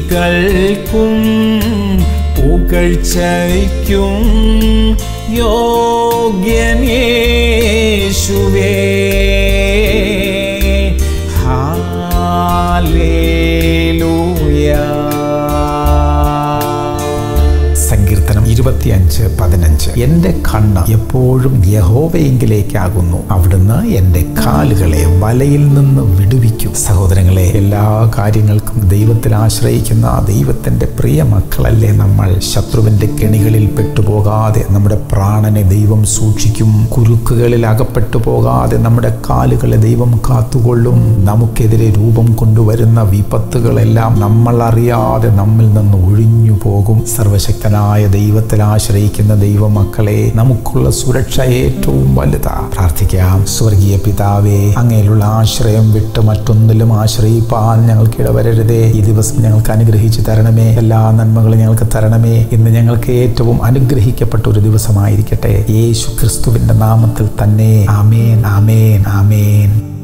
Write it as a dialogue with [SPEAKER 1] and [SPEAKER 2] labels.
[SPEAKER 1] സ്തുതികൾക്കും പുകഴ്ചയ്ക്കും യോഗ്യനേശുവേ hallelujah
[SPEAKER 2] സങ്കീർത്തനം ഇരുപത്തിയഞ്ച് പതിനഞ്ച് എന്റെ കണ്ണ് എപ്പോഴും യഹോവയെങ്കിലേക്കാകുന്നു അവിടുന്ന് എന്റെ കാലുകളെ വലയിൽ നിന്ന് വിടുവിക്കും സഹോദരങ്ങളെ എല്ലാ കാര്യങ്ങൾക്കും ദൈവത്തിൽ ആശ്രയിക്കുന്ന ആ ദൈവത്തിന്റെ പ്രിയ മക്കളല്ലേ നമ്മൾ ശത്രുവിന്റെ കെണികളിൽ പെട്ടുപോകാതെ നമ്മുടെ പ്രാണനെ ദൈവം സൂക്ഷിക്കും കുരുക്കുകളിൽ അകപ്പെട്ടു പോകാതെ നമ്മുടെ കാലുകളെ ദൈവം കാത്തുകൊള്ളും നമുക്കെതിരെ രൂപം കൊണ്ടുവരുന്ന വിപത്തുകളെല്ലാം നമ്മൾ അറിയാതെ നമ്മിൽ നിന്ന് ഒഴിഞ്ഞു പോകും സർവശക്തനായ ദൈവത്തിൽ ആശ്രയിക്കുന്ന ദൈവമക്കളെ നമുക്കുള്ള സുരക്ഷ ഏറ്റവും വലുതാ പ്രാർത്ഥിക്കാം സ്വർഗീയ പിതാവേ അങ്ങയിലുള്ള ആശ്രയം വിട്ട് മറ്റൊന്നിലും ആശ്രയിപ്പാൻ ഞങ്ങൾക്ക് ഇടവരരുതേ ഈ ദിവസം ഞങ്ങൾക്ക് അനുഗ്രഹിച്ചു തരണമേ എല്ലാ നന്മകളും ഞങ്ങൾക്ക് തരണമേ ഇന്ന് ഞങ്ങൾക്ക് ഏറ്റവും അനുഗ്രഹിക്കപ്പെട്ട ഒരു ദിവസമായിരിക്കട്ടെ യേശു ക്രിസ്തുവിന്റെ നാമത്തിൽ തന്നെ ആമേൻ ആമേൻ ആമേൻ